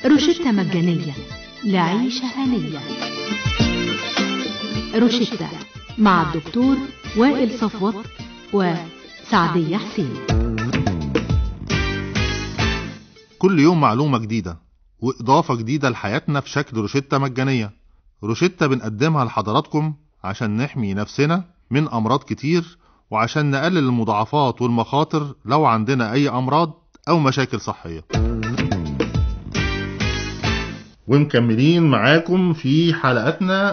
روشتة مجانية لعيشة هنية روشتة مع الدكتور وائل صفوت وسعدية حسين كل يوم معلومة جديدة وإضافة جديدة لحياتنا في شكل روشتة مجانية روشتة بنقدمها لحضراتكم عشان نحمي نفسنا من أمراض كتير وعشان نقلل المضاعفات والمخاطر لو عندنا أي أمراض أو مشاكل صحية ومكملين معاكم في حلقاتنا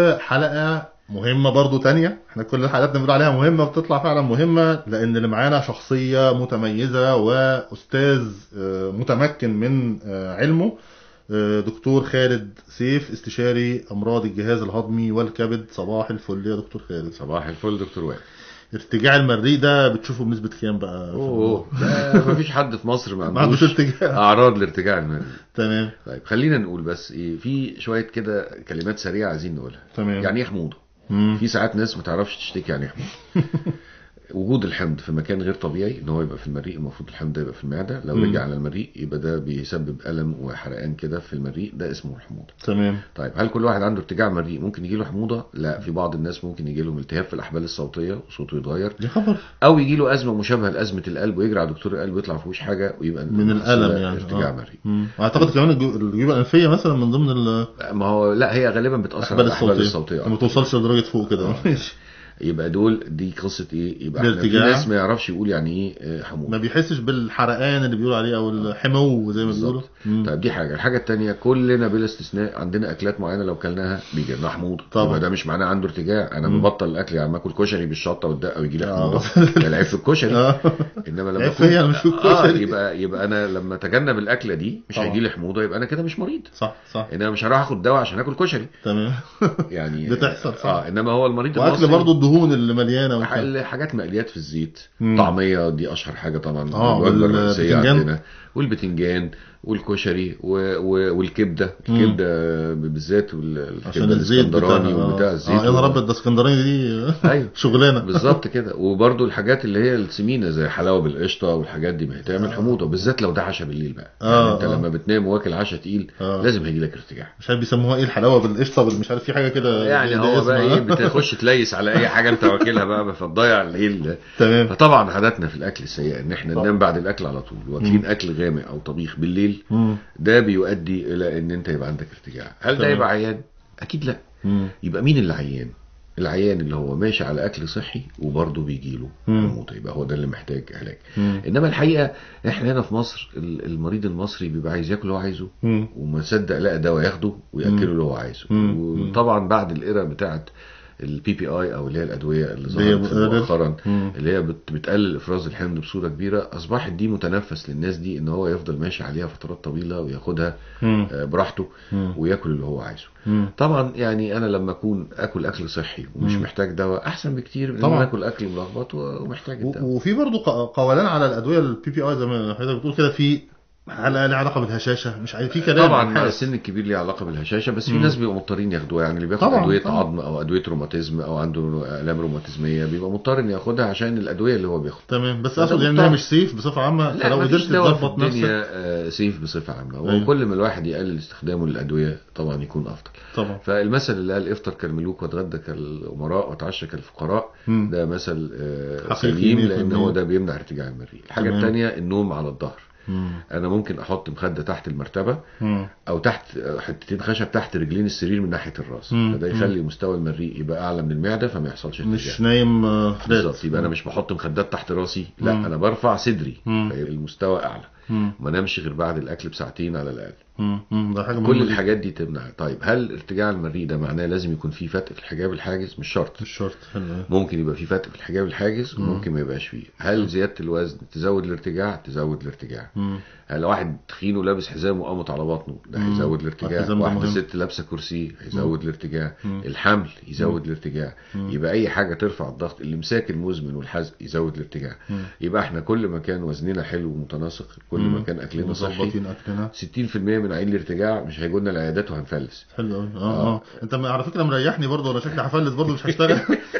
وحلقة مهمة برضو تانية احنا كل الحلقات بنقول عليها مهمة وبتطلع فعلا مهمة لان اللي معانا شخصية متميزة واستاذ آه، متمكن من آه، علمه آه، دكتور خالد سيف استشاري امراض الجهاز الهضمي والكبد صباح الفل يا دكتور خالد صباح الفل دكتور وائل ارتجاع المريء ده بتشوفه بنسبة كام بقى اوه ده مفيش حد في مصر ما ما عندوش عندوش ارتجاع اعراض الارتجاع المرئي تمام طيب خلينا نقول بس ايه في شويه كده كلمات سريعه عايزين نقولها تمام يعني ايه حموضه مم. في ساعات ناس ما تعرفش تشتكي يعني ايه حموضه وجود الحمض في مكان غير طبيعي ان هو يبقى في المريء المفروض الحمض ده يبقى في المعده لو مم. رجع على المريء يبقى ده بيسبب الم وحرقان كده في المريء ده اسمه الحموضه تمام طيب هل كل واحد عنده ارتجاع مريء ممكن يجي له حموضه لا في بعض الناس ممكن يجي لهم التهاب في الاحبال الصوتيه وصوته يتغير دي خبر او يجي له ازمه مشابهه لازمه القلب ويجري على دكتور القلب ويطلع فيهوش حاجه ويبقى من الالم يعني ارتجاع آه. مريء مم. واعتقد كمان الجيو- الجيوب الانفيه مثلا من ضمن ال- ما هو لا هي غالبا بتاثر على الاحبال الاحبال الصوتيه الصوتيه ما أكتر. توصلش لدرجه فوق كده ماشي يبقى دول دي قصه ايه يبقى احنا في الارتجاع. ناس ما يعرفش يقول يعني ايه آه، ما حموضه بيحسش بالحرقان اللي بيقولوا عليه او الحمو زي ما بيقولوا بالظبط. مم. طيب دي حاجه الحاجه الثانيه كلنا بلا استثناء عندنا اكلات معينه لو كلناها بيجي لنا حموضه طبعا. يبقى ده مش معناه عنده ارتجاع انا مم. ببطل الاكل يعني ما اكل كشري بالشطه والدقه ويجي لي آه. حموضه ده العيب في الكشري آه. انما لما العيب أكون- فيا، أنا مش في اه الكشري. يبقى يبقى انا لما اتجنب الاكله دي مش طبعا. هيجي لي حموضه يبقى انا كده مش مريض صح صح انما مش هروح اخد دواء عشان اكل كشري تمام يعني بتحصل، صح. اه انما هو المريض واكل المصري برضو الدهون اللي مليانه ح- وكده. حاجات مقليات في الزيت مم. طعميه دي اشهر حاجه طبعا آه، الوجبة الرئيسية والبتنجان. عندنا والبتنجان والكشري و... و... والكبده مم. الكبده بالذات وال- عشان الكبده الزيت الاسكندراني بتاعها. وبتاع اه الزيت يا نهار و- ابيض ده اسكندراني دي ايوه شغلانه بالظبط كده وبرده الحاجات اللي هي السمينه زي حلاوه بالقشطه والحاجات دي ما هي تعمل حموضه بالذات لو ده عشاء بالليل بقى آه، يعني انت آه. لما بتنام واكل عشاء تقيل آه. لازم هيجي لك ارتجاع مش عارف بيسموها ايه الحلاوه بالقشطه بال- مش عارف في حاجه كده يعني ده هو بقى اسمها. ايه بتخش تليس على اي حاجه انت واكلها بقى فتضيع الليل تمام فطبعا عاداتنا في الاكل السيئه ان احنا طبعا. ننام بعد الاكل على طول واكلين اكل غامق او طبيخ بالليل مم. ده بيؤدي الى ان انت يبقى عندك ارتجاع هل ده تمام. يبقى عيان اكيد لا مم. يبقى مين اللي عيان العيان اللي هو ماشي على اكل صحي وبرضه بيجيله مم. حموضه يبقى هو ده اللي محتاج علاج مم. انما الحقيقه احنا هنا في مصر ال- المريض المصري بيبقى عايز ياكل اللي هو عايزه مم. وما صدق لقى دواء ياخده وياكله اللي هو عايزه مم. وطبعا بعد الايرا بتاعت البي بي اي او اللي هي الادويه اللي اللي هي ظهرت بتقلل. مؤخرا مم. اللي هي بت- بتقلل افراز الحمض بصوره كبيره اصبحت دي متنفس للناس دي ان هو يفضل ماشي عليها فترات طويله وياخدها مم. آه، براحته مم. وياكل اللي هو عايزه مم. طبعا يعني انا لما اكون اكل اكل صحي ومش مم. محتاج دواء احسن بكتير من ان طبعا. أنا اكل اكل ملخبط و- ومحتاج و- الدواء وفي برضه ق- قولان على الادويه البي بي اي زي ما حضرتك بتقول كده في على لها علاقه بالهشاشه مش عارف في كلام طبعا عن مع حاجة. السن الكبير ليه علاقه بالهشاشه بس في مم. ناس بيبقوا مضطرين ياخدوها يعني اللي بياخد طبعاً، ادويه طبعاً. عظم او ادويه روماتيزم او عنده الام روماتيزميه بيبقى مضطر انه ياخدها عشان الادويه اللي هو بياخدها تمام بس ده اقصد يعني مضطر. انها مش سيف بصفه عامه لا فلو ما قدرت فيش دواء في تظبط نفسك الدنيا آه، سيف بصفه عامه أيوة. وكل ما الواحد يقلل استخدامه للادويه طبعا يكون افضل طبعا فالمثل اللي قال افطر كالملوك واتغدى كالامراء وتعشى كالفقراء مم. ده مثل آه، حقيقي سليم 100%. لان هو ده بيمنع ارتجاع المريء الحاجه تمام. الثانيه النوم على الظهر مم. انا ممكن احط مخده تحت المرتبه مم. او تحت حتتين خشب تحت رجلين السرير من ناحيه الراس مم. فده يخلي مستوى المريء يبقى اعلى من المعده فما يحصلش مش ارتجاع نايم آه، فلات بالظبط يبقى انا مش بحط مخدات تحت راسي لا مم. انا برفع صدري مم. فيبقى المستوى اعلى مم. ما نامش غير بعد الاكل بساعتين على الاقل مم. مم. ده حاجه كل مهمة الحاجات دي تمنع طيب هل ارتجاع المريء ده معناه لازم يكون في فتق في الحجاب الحاجز مش شرط مش شرط حلو ممكن يبقى في فتق في الحجاب الحاجز وممكن ما يبقاش فيه هل زياده الوزن تزود الارتجاع تزود الارتجاع مم. هل واحد تخين ولابس حزام وقامت على بطنه ده مم. هيزود الارتجاع الحزام ده واحده مهم. ست لابسه كرسي هيزود الارتجاع مم. الحمل يزود الارتجاع مم. يبقى اي حاجه ترفع الضغط الامساك المزمن والحزق يزود الارتجاع مم. يبقى احنا كل ما كان وزننا حلو ومتناسق كل ما مم. كان اكلنا صحي مظبطين اكلنا 60% من عين الارتجاع مش هيجوا لنا العيادات وهنفلس حلو قوي اه آه. اه انت م- على فكره مريحني برضه ولا شكلي هفلس برضه مش هشتغل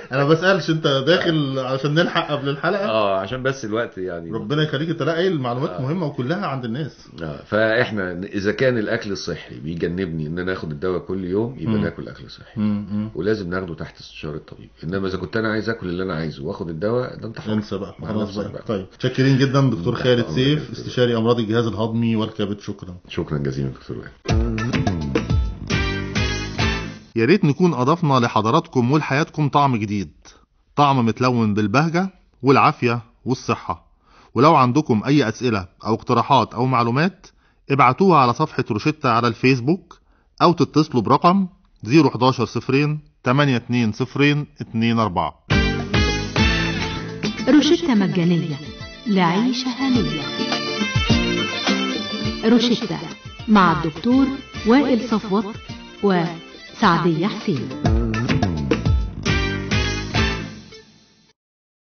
انا بسالش انت داخل عشان نلحق قبل الحلقه اه عشان بس الوقت يعني ربنا يخليك انت لا قايل معلومات آه. مهمه وكلها عند الناس آه، فاحنا اذا كان الاكل الصحي بيجنبني ان انا اخد الدواء كل يوم يبقى مم. ناكل اكل صحي مم. ولازم ناخده تحت استشاره الطبيب انما اذا كنت انا عايز اكل اللي انا عايزه واخد الدواء ده انت حر انسى بقى مع خلاص نفسك بقى طيب شاكرين جدا دكتور لا، خالد الله سيف يخليك. استشاري امراض الجهاز الهضمي والكبد شكرا شكرا جزيلا دكتور وائل يا ريت نكون أضفنا لحضراتكم ولحياتكم طعم جديد طعم متلون بالبهجة والعافية والصحة ولو عندكم أي أسئلة أو اقتراحات أو معلومات ابعتوها على صفحة روشيتا على الفيسبوك أو تتصلوا برقم 011 صفرين 82 صفرين 24 روشتة مجانية لعيشة هنية روشتة مع الدكتور وائل صفوت وسعدية حسين